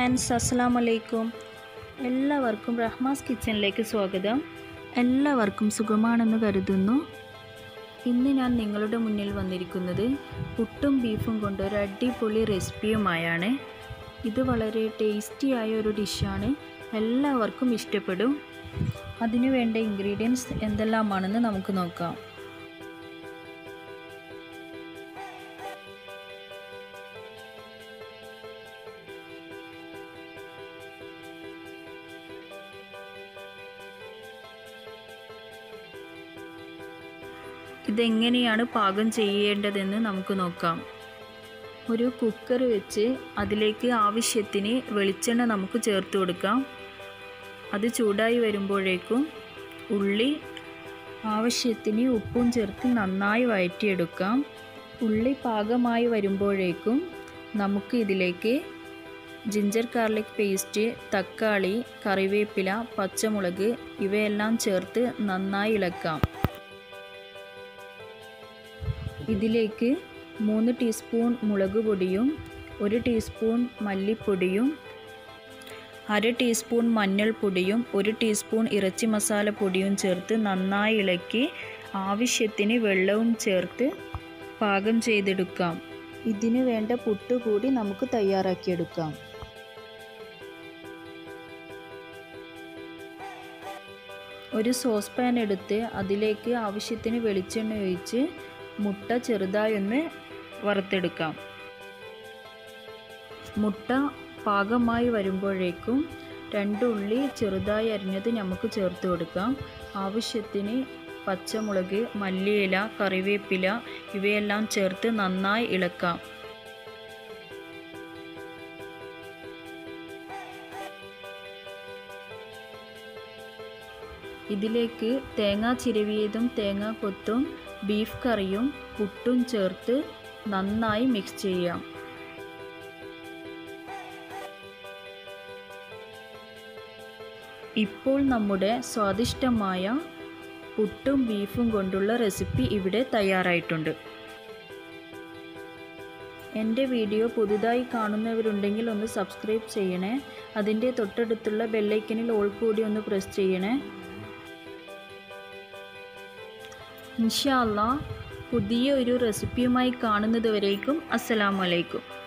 friends അസ്സാം വലൈക്കും എല്ലാവർക്കും റഹ്മാസ് കിച്ചണിലേക്ക് സ്വാഗതം എല്ലാവർക്കും സുഖമാണെന്ന് കരുതുന്നു ഇന്ന് ഞാൻ നിങ്ങളുടെ മുന്നിൽ വന്നിരിക്കുന്നത് പുട്ടും ബീഫും കൊണ്ട് ഒരു അടിപൊളി റെസിപ്പിയുമായാണ് ഇത് വളരെ ടേസ്റ്റി ആയ ഒരു ഡിഷാണ് എല്ലാവർക്കും ഇഷ്ടപ്പെടും അതിനു വേണ്ട ഇൻഗ്രീഡിയൻസ് എന്തെല്ലാമാണെന്ന് നമുക്ക് നോക്കാം ഇതെങ്ങനെയാണ് പാകം ചെയ്യേണ്ടതെന്ന് നമുക്ക് നോക്കാം ഒരു കുക്കർ വെച്ച് അതിലേക്ക് ആവശ്യത്തിന് വെളിച്ചെണ്ണ നമുക്ക് ചേർത്ത് കൊടുക്കാം അത് ചൂടായി വരുമ്പോഴേക്കും ഉള്ളി ആവശ്യത്തിന് ഉപ്പും ചേർത്ത് നന്നായി വഴറ്റിയെടുക്കാം ഉള്ളി പാകമായി വരുമ്പോഴേക്കും നമുക്ക് ഇതിലേക്ക് ജിഞ്ചർ ഗാർലിക് പേസ്റ്റ് തക്കാളി കറിവേപ്പില പച്ചമുളക് ഇവയെല്ലാം ചേർത്ത് നന്നായി ഇളക്കാം ഇതിലേക്ക് മൂന്ന് ടീസ്പൂൺ മുളക് പൊടിയും ഒരു ടീസ്പൂൺ മല്ലിപ്പൊടിയും അര ടീസ്പൂൺ മഞ്ഞൾപ്പൊടിയും ഒരു ടീസ്പൂൺ ഇറച്ചി മസാല പൊടിയും ചേർത്ത് നന്നായി ഇളക്കി ആവശ്യത്തിന് വെള്ളവും ചേർത്ത് പാകം ചെയ്തെടുക്കാം ഇതിന് വേണ്ട പുട്ട് കൂടി നമുക്ക് തയ്യാറാക്കിയെടുക്കാം ഒരു സോസ് പാൻ എടുത്ത് അതിലേക്ക് ആവശ്യത്തിന് വെളിച്ചെണ്ണ ഒഴിച്ച് മുട്ട ചെറുതായി ഒന്ന് വറുത്തെടുക്കാം മുട്ട പാകമായി വരുമ്പോഴേക്കും രണ്ട് ഉള്ളി ചെറുതായി അരിഞ്ഞത് നമുക്ക് ചേർത്ത് കൊടുക്കാം ആവശ്യത്തിന് പച്ചമുളക് മല്ലിയില കറിവേപ്പില ഇവയെല്ലാം ചേർത്ത് നന്നായി ഇളക്കാം ഇതിലേക്ക് തേങ്ങ ചിരവിയതും തേങ്ങ കൊത്തും ബീഫ് കറിയും പുട്ടും ചേർത്ത് നന്നായി മിക്സ് ചെയ്യാം ഇപ്പോൾ നമ്മുടെ സ്വാദിഷ്ടമായ പുട്ടും ബീഫും കൊണ്ടുള്ള റെസിപ്പി ഇവിടെ തയ്യാറായിട്ടുണ്ട് എൻ്റെ വീഡിയോ പുതുതായി കാണുന്നവരുണ്ടെങ്കിൽ ഒന്ന് സബ്സ്ക്രൈബ് ചെയ്യണേ അതിൻ്റെ തൊട്ടടുത്തുള്ള ബെല്ലൈക്കനിൽ ഓൾ കൂടി ഒന്ന് പ്രസ് ചെയ്യണേ ഇൻഷാല്ല പുതിയ ഒരു റെസിപ്പിയുമായി കാണുന്നത് വരേക്കും അസ്സലാമലൈക്കും